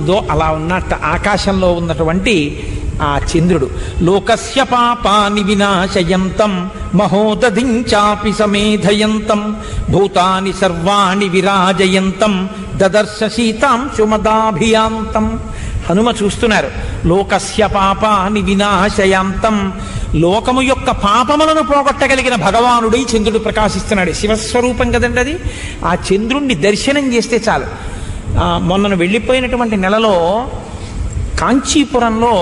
ఉందో అలా ఉన్నట్ట ఆకాశంలో ఉన్నటువంటి ఆ చంద్రుడు లోకస్య పాపాని వినాశయంతం మహోదధించాపి సమేధయంతం భూతాని సర్వాణి విరాజయంతం దదర్శ శీతాంశుమదాభియాంతం హనుమ చూస్తున్నారు లోకస్య పాపాని వినాశయాంతం లోకము యొక్క పాపములను పోగొట్టగలిగిన భగవానుడై చంద్రుడు ప్రకాశిస్తున్నాడు శివస్వరూపం కదండి అది ఆ చంద్రుణ్ణి దర్శనం చేస్తే చాలు ఆ, మొన్నను వెళ్ళిపోయినటువంటి నెలలో కాంచీపురంలో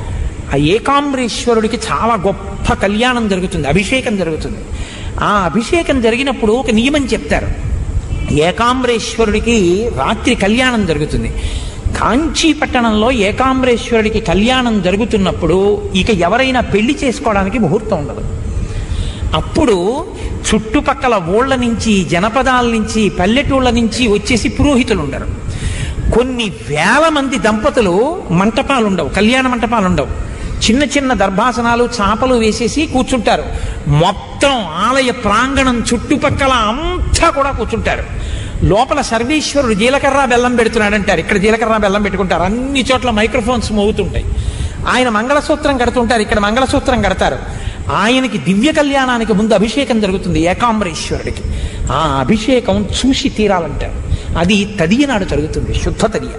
ఆ ఏకాంబరేశ్వరుడికి చాలా గొప్ప కళ్యాణం జరుగుతుంది అభిషేకం జరుగుతుంది ఆ అభిషేకం జరిగినప్పుడు ఒక నియమం చెప్తారు ఏకాంబరేశ్వరుడికి రాత్రి కళ్యాణం జరుగుతుంది కాంచీ పట్టణంలో ఏకాంబరేశ్వరుడికి కళ్యాణం జరుగుతున్నప్పుడు ఇక ఎవరైనా పెళ్లి చేసుకోవడానికి ముహూర్తం ఉండదు అప్పుడు చుట్టుపక్కల ఊళ్ళ నుంచి జనపదాల నుంచి పల్లెటూళ్ళ నుంచి వచ్చేసి పురోహితులు ఉండరు కొన్ని వేల మంది దంపతులు మంటపాలు ఉండవు కళ్యాణ మంటపాలు ఉండవు చిన్న చిన్న దర్భాసనాలు చాపలు వేసేసి కూర్చుంటారు మొత్తం ఆలయ ప్రాంగణం చుట్టుపక్కల అంతా కూడా కూర్చుంటారు లోపల సర్వేశ్వరుడు జీలకర్ర బెల్లం పెడుతున్నాడంటారు ఇక్కడ జీలకర్ర బెల్లం పెట్టుకుంటారు అన్ని చోట్ల మైక్రోఫోన్స్ మోగుతుంటాయి ఆయన మంగళసూత్రం కడుతుంటారు ఇక్కడ మంగళసూత్రం కడతారు ఆయనకి దివ్య కళ్యాణానికి ముందు అభిషేకం జరుగుతుంది ఏకాంబరేశ్వరుడికి ఆ అభిషేకం చూసి తీరాలంటారు అది తదియనాడు జరుగుతుంది శుద్ధ తదియ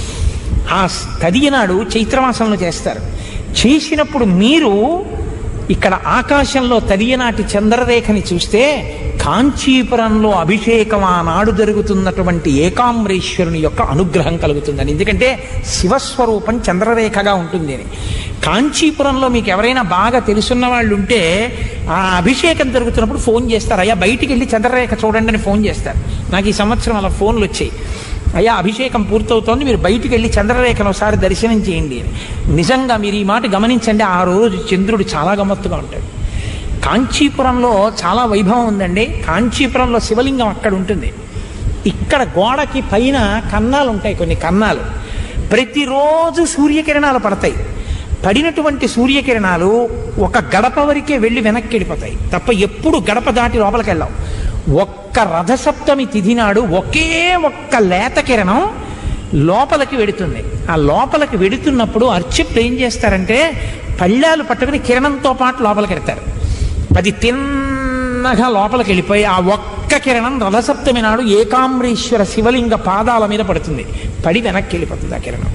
ఆ తదియనాడు చైత్రమాసంలో చేస్తారు చేసినప్పుడు మీరు ఇక్కడ ఆకాశంలో తదియనాటి చంద్రరేఖని చూస్తే కాంచీపురంలో అభిషేకం ఆనాడు జరుగుతున్నటువంటి ఏకాంబరేశ్వరుని యొక్క అనుగ్రహం కలుగుతుందని ఎందుకంటే శివస్వరూపం చంద్రరేఖగా ఉంటుంది అని కాంచీపురంలో మీకు ఎవరైనా బాగా తెలుసున్న వాళ్ళు ఉంటే ఆ అభిషేకం జరుగుతున్నప్పుడు ఫోన్ చేస్తారు అయ్యా బయటికి వెళ్ళి చంద్రరేఖ చూడండి అని ఫోన్ చేస్తారు నాకు ఈ సంవత్సరం అలా ఫోన్లు వచ్చాయి అయ్యా అభిషేకం పూర్తవుతోంది మీరు బయటికి వెళ్ళి చంద్రరేఖను ఒకసారి దర్శనం చేయండి అని నిజంగా మీరు ఈ మాట గమనించండి ఆ రోజు చంద్రుడు చాలా గమ్మత్తుగా ఉంటాడు కాంచీపురంలో చాలా వైభవం ఉందండి కాంచీపురంలో శివలింగం అక్కడ ఉంటుంది ఇక్కడ గోడకి పైన కన్నాలు ఉంటాయి కొన్ని కన్నాలు ప్రతిరోజు సూర్యకిరణాలు పడతాయి పడినటువంటి సూర్యకిరణాలు ఒక గడప వరకే వెళ్ళి వెనక్కి వెళ్ళిపోతాయి తప్ప ఎప్పుడు గడప దాటి లోపలికి వెళ్ళాం ఒక్క రథసప్తమి తిథి నాడు ఒకే ఒక్క లేత కిరణం లోపలికి వెడుతుంది ఆ లోపలికి వెడుతున్నప్పుడు అర్చకులు ఏం చేస్తారంటే పళ్ళాలు పట్టుకుని కిరణంతో పాటు లోపలికి వెడతారు అది తిన్నగా లోపలికి వెళ్ళిపోయి ఆ ఒక్క కిరణం రథసప్తమి నాడు ఏకాంబరీశ్వర శివలింగ పాదాల మీద పడుతుంది పడి వెనక్కి వెళ్ళిపోతుంది ఆ కిరణం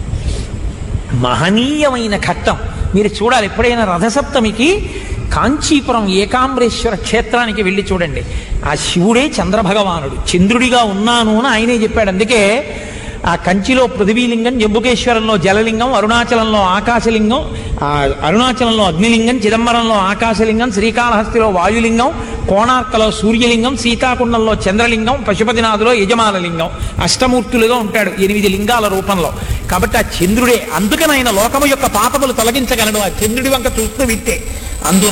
మహనీయమైన ఘట్టం మీరు చూడాలి ఎప్పుడైనా రథసప్తమికి కాంచీపురం ఏకాంబరేశ్వర క్షేత్రానికి వెళ్ళి చూడండి ఆ శివుడే చంద్రభగవానుడు చంద్రుడిగా ఉన్నాను అని ఆయనే చెప్పాడు అందుకే ఆ కంచిలో పృథివీలింగం జంబుకేశ్వరంలో జలలింగం అరుణాచలంలో ఆకాశలింగం ఆ అరుణాచలంలో అగ్నిలింగం చిదంబరంలో ఆకాశలింగం శ్రీకాళహస్తిలో వాయులింగం కోణార్కలో సూర్యలింగం సీతాకుండంలో చంద్రలింగం పశుపతినాథులో యజమానలింగం అష్టమూర్తులుగా ఉంటాడు ఎనిమిది లింగాల రూపంలో కాబట్టి ఆ చంద్రుడే అందుకని ఆయన లోకము యొక్క పాపములు తొలగించగలడు ఆ చంద్రుడి వంక చూస్తూ విట్టే అందున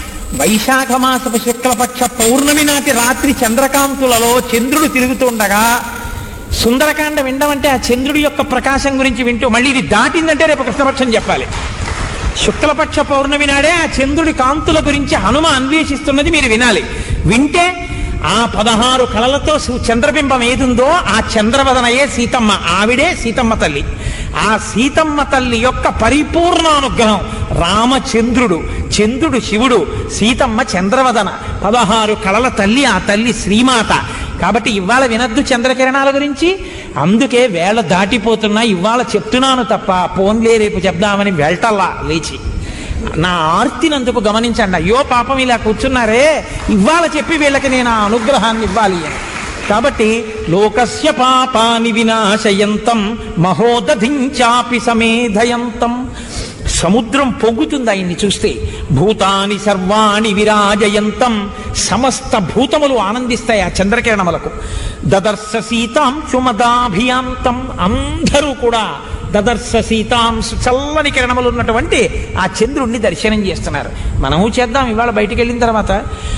వైశాఖ మాసపు శుక్లపక్ష పౌర్ణమి నాటి రాత్రి చంద్రకాంతులలో చంద్రుడు తిరుగుతుండగా సుందరకాండ వినడం ఆ చంద్రుడి యొక్క ప్రకాశం గురించి వింటూ మళ్ళీ ఇది దాటిందంటే రేపు కృష్ణపక్షం చెప్పాలి శుక్లపక్ష పౌర్ణమి నాడే ఆ చంద్రుడి కాంతుల గురించి హనుమ అన్వేషిస్తున్నది మీరు వినాలి వింటే ఆ పదహారు కళలతో సు- చంద్రబింబం ఏదుందో ఆ చంద్రవదనయే సీతమ్మ ఆవిడే సీతమ్మ తల్లి ఆ సీతమ్మ తల్లి యొక్క పరిపూర్ణానుగ్రహం రామచంద్రుడు చంద్రుడు శివుడు సీతమ్మ చంద్రవదన పదహారు కళల తల్లి ఆ తల్లి శ్రీమాత కాబట్టి ఇవాళ వినద్దు చంద్రకిరణాల గురించి అందుకే వేళ దాటిపోతున్నా ఇవాళ చెప్తున్నాను తప్ప పోన్లే రేపు చెప్దామని వెళ్తల్లా లేచి నా ఆర్తినందుకు గమనించండి అయ్యో పాపం ఇలా కూర్చున్నారే ఇవాళ చెప్పి వీళ్ళకి నేను ఆ అనుగ్రహాన్ని ఇవ్వాలి అని కాబట్టి లోకస్య పాపాని వినాశయంతం మహోదధించాపి సమేధయంతం సముద్రం పొంగుతుంది ఆయన్ని చూస్తే భూతాని సర్వాణి విరాజయంతం సమస్త భూతములు ఆనందిస్తాయి ఆ చంద్రకిరణములకు దదర్శ సీతాం చుమదాభియాంతం అందరూ కూడా దదర్శ సీతాంశు చల్లని కిరణములు ఉన్నటువంటి ఆ చంద్రుణ్ణి దర్శనం చేస్తున్నారు మనము చేద్దాం ఇవాళ బయటికి వెళ్ళిన తర్వాత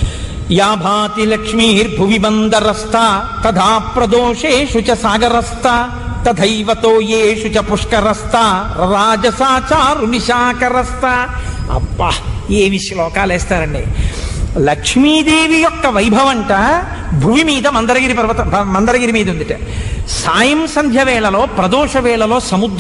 యాభాతి లక్ష్మీర్భువి బందరస్థ తథా ప్రదోషేషు చ సాగరస్థ తథైవతో యేషు చ పుష్కరస్థ రాజసాచారు నిశాకరస్థ అబ్బా ఏమి శ్లోకాలు వేస్తారండి లక్ష్మీదేవి యొక్క వైభవంట భూమి మీద మందరగిరి పర్వత మందరగిరి మీద ఉందిట సాయం సంధ్య వేళలో ప్రదోష వేళలో సముద్ర